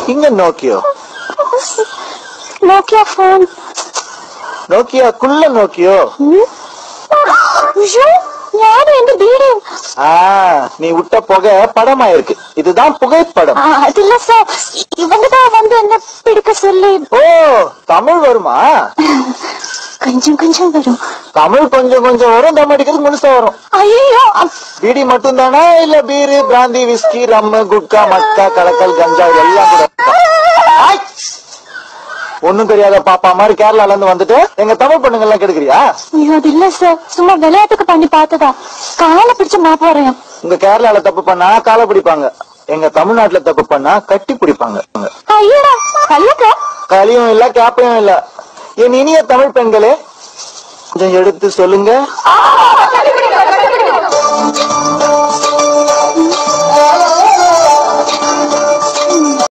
இங்க நோக்கியோ Nokia phone நோக்கியாக்குள்ள நோக்கியோ யாரு எந்த வீடு ஆ நீ விட்ட புகை படமாயிருக்கு இதுதான் புகைப்படம் அது இல்ல சார் இவங்க தான் வந்து என்ன பிடிக்க சொல்லி ஓ தமிழ் வருமா கொஞ்சம் கொஞ்சம் வரும் தமிழ் கொஞ்சம் கொஞ்சம் வரும் தம் அடிக்கிறது முழுசா வரும் ஐயோ பீடி மட்டும் தானா இல்ல பீரு பிராந்தி விஸ்கி ரம்மு குட்கா மட்கா கலக்கல் கஞ்சா இது எல்லாம் கூட இருக்கா? ஆய்! ஒண்ணும் தெரியாத பாப்பா மாதிரி கேரளால இருந்து வந்துட்டு எங்க தமிழ் பொண்ணுங்க எல்லாம் கெடுக்கிறியா ஐயோ அது இல்ல சார் சும்மா விளையாட்டுக்கு பண்ணி பார்த்ததா காலை பிடிச்சு மா போறேன் உங்க கேரளால தப்பு பண்ணா காலை பிடிப்பாங்க எங்க தமிழ்நாட்டுல தப்பு பண்ணா கட்டி பிடிப்பாங்க ஐயடா கல்லுக்கா களியும் இல்ல கேப்பையும் இல்ல என் இனிய தமிழ் பெண்களே கொஞ்சம் எடுத்து சொல்லுங்க